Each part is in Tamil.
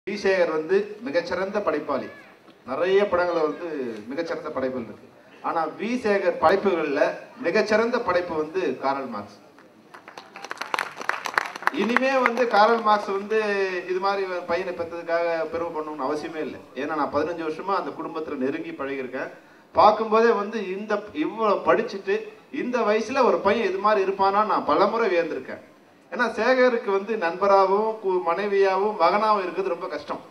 வி சேகர் வந்து மிகச்சிறந்த படைப்பாளி நிறைய படங்களை வந்து மிகச்சிறந்த படைப்புகள் இருக்கு ஆனா வி சேகர் படைப்புகள்ல மிகச்சிறந்த படைப்பு வந்து காரல் மார்க்ஸ் இனிமே வந்து காரல் மார்க்ஸ் வந்து இது மாதிரி ஒரு பையனை பெற்றதுக்காக பெருமை பண்ணணும்னு அவசியமே இல்லை ஏன்னா நான் பதினஞ்சு வருஷமா அந்த குடும்பத்துல நெருங்கி பழகியிருக்கேன் பார்க்கும்போதே வந்து இந்த இவ்வளவு படிச்சுட்டு இந்த வயசுல ஒரு பையன் இது மாதிரி இருப்பானா நான் பலமுறை வியந்திருக்கேன் ஏன்னா சேகருக்கு வந்து நண்பராகவும் கு- மனைவியாவும் மகனாவும் இருக்கிறது ரொம்ப கஷ்டம்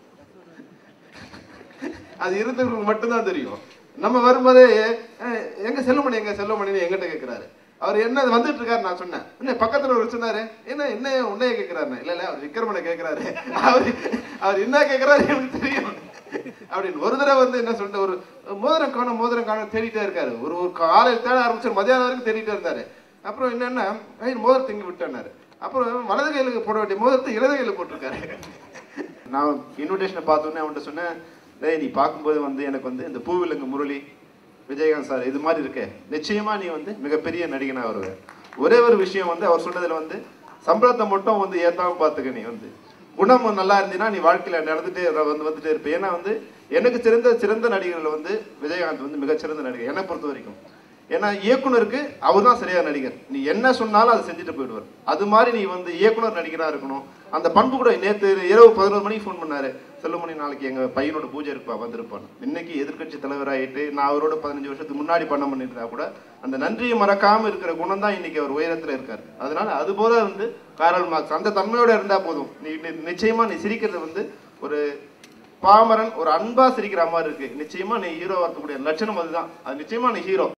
அது இருந்தவங்களுக்கு மட்டும்தான் தெரியும் நம்ம வரும்போதே "அஹ், எங்க செல்லுமணி எங்க செல்லுமணின்னு எங்கிட்ட கேட்கிறாரு அவர் என்ன வந்துட்டு இருக்காரு நான் சொன்னேன் என்ன பக்கத்துல ஒரு சொன்னாரு என்ன என்ன உன்னைய கேட்கிறாரு இல்ல இல்ல அவர் விக்ரமனை கேட்கிறாரு அவர் அவர் என்ன கேட்கிறாரு எனக்கு தெரியும் அப்படின்னு ஒரு தடவை வந்து என்ன சொல்லிட்டு ஒரு மோதிரம் காணும் மோதிரம் காணும் தேடிட்டே இருக்காரு ஒரு ஒரு காலையில் தேட ஆரம்பிச்சு மதியானம் வரைக்கும் தேடிட்டே இருந்தாரு அப்புறம் என்னன்னா "ஐய், மோதிரம் திங்கி விட்டாரு அப்புறம் வலது கையில போட வேண்டிய மோதிரத்தை இடது கையில போட்டிருக்காரு நான் இன்விடேஷனை பார்த்தோன்னே அவன்கிட்ட சொன்னேன் டேய் நீ பார்க்கும்போது வந்து எனக்கு வந்து இந்த பூவிலங்கு முரளி விஜயகாந்த் சார் இது மாதிரி இருக்கே நிச்சயமா நீ வந்து மிகப்பெரிய நடிகனா வருவ ஒரே ஒரு விஷயம் வந்து அவர் சொன்னதுல வந்து சம்பளத்தை மட்டும் வந்து ஏத்தாம பார்த்துக்க நீ வந்து குணம் நல்லா இருந்தீன்னா நீ வாழ்க்கையில நடந்துட்டே இரு- வந்து வந்துட்டே இருப்ப ஏன்னா வந்து எனக்கு சிறந்த சிறந்த நடிகர்கள் வந்து விஜயகாந்த் வந்து மிகச்சிறந்த நடிகர் என்னை பொறுத்த வரைக்கும் ஏன்னா இயக்குனருக்கு அவர் தான் சரியான நடிகர் நீ என்ன சொன்னாலும் அதை செஞ்சுட்டு போயிடுவார் அது மாதிரி நீ வந்து இயக்குனர் நடிகரா இருக்கணும் அந்த பண்பு கூட நேற்று இரவு பதினோரு மணிக்கு ஃபோன் பண்ணாரு செல்லுமணி நாளைக்கு எங்க பையனோட பூஜை இருப்பா வந்திருப்பான் இன்னைக்கு எதிர்க்கட்சி தலைவராயிட்டு நான் அவரோட பதினஞ்சு வருஷத்துக்கு முன்னாடி பண்ண பண்ணியிருந்தா கூட அந்த நன்றியை மறக்காம இருக்கிற குணம் தான் இன்னைக்கு அவர் உயரத்துல இருக்காரு அதனால அது போல வந்து காரல் மார்க்ஸ் அந்த தன்மையோட இருந்தா போதும் நீ நீ- நிச்சயமா நீ சிரிக்கிறது வந்து ஒரு பாமரன் ஒரு அன்பா சிரிக்கிற மாதிரி இருக்கு நிச்சயமா நீ ஹீரோ வரக்கூடிய லட்சணம் அதுதான் அது நிச்சயமா நீ ஹீரோ